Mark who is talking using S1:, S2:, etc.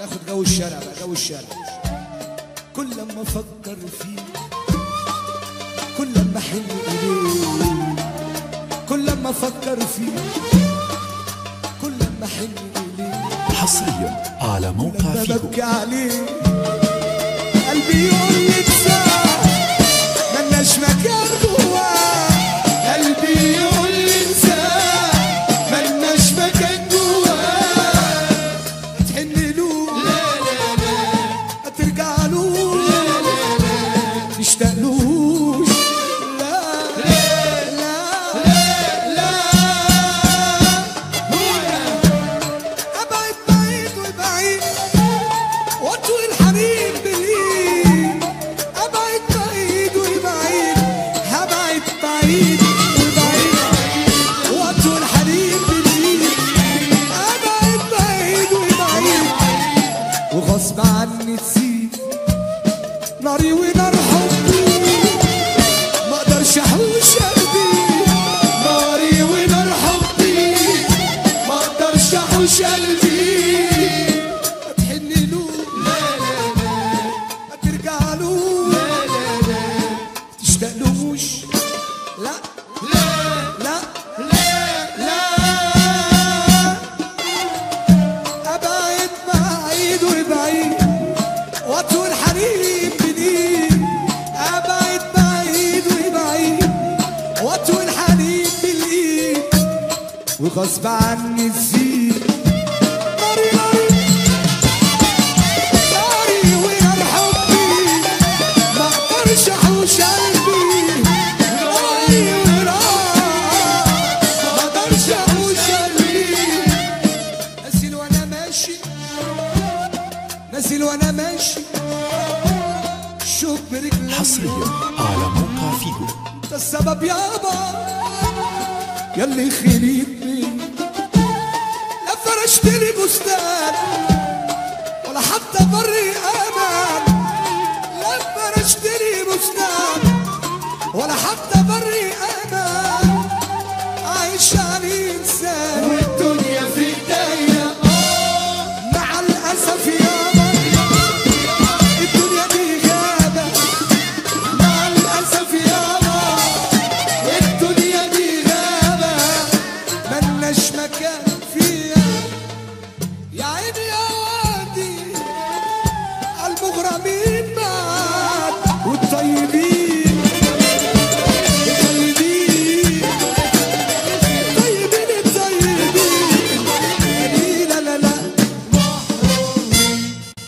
S1: ناخد جو الشارع بقى جو الشارع كل لما افكر فيه كل لما احن اليه كل لما افكر فيه كل لما احن اليه
S2: حصريا على موقع
S1: لما
S2: فيجو
S1: ببكي عليه قلبي يقول لي انساه ملناش مكان جواه قلبي يقول لي انساه ملناش مكان جواه تحن له لا لا لا ترجع له لا لا لا تشتاق لهوش لا لا لا لا ابعد بعيد وبعيد واطول الحنين بالايد ابعد بعيد وبعيد هبعد بعيد وبعيد واطول الحنين بالايد ابعد بعيد وبعيد وغصب عني تسيب ناري ونار حبي ما اقدرش احوش قلبي ناري ونار حبي ما اقدرش احوش قلبي هتحن له لا لا لا هترجع له لا لا لا تشتاق لهوش لا لا لا لا لا ابعد بعيد وبعيد واطول حنين بالايد ابعد بعيد وبعيد واطول حنين بالايد وغصب عني تزيد ناري ناري ناري ونار حبي ما اقدرش احوش قلبي ناري ونار ما اقدرش احوش قلبي نازل وانا ماشي نازل وانا ماشي شوف برجلي
S2: حصريا على موقع فيجو
S1: انت السبب يابا ياللي خليتني لا فرشت لي بستان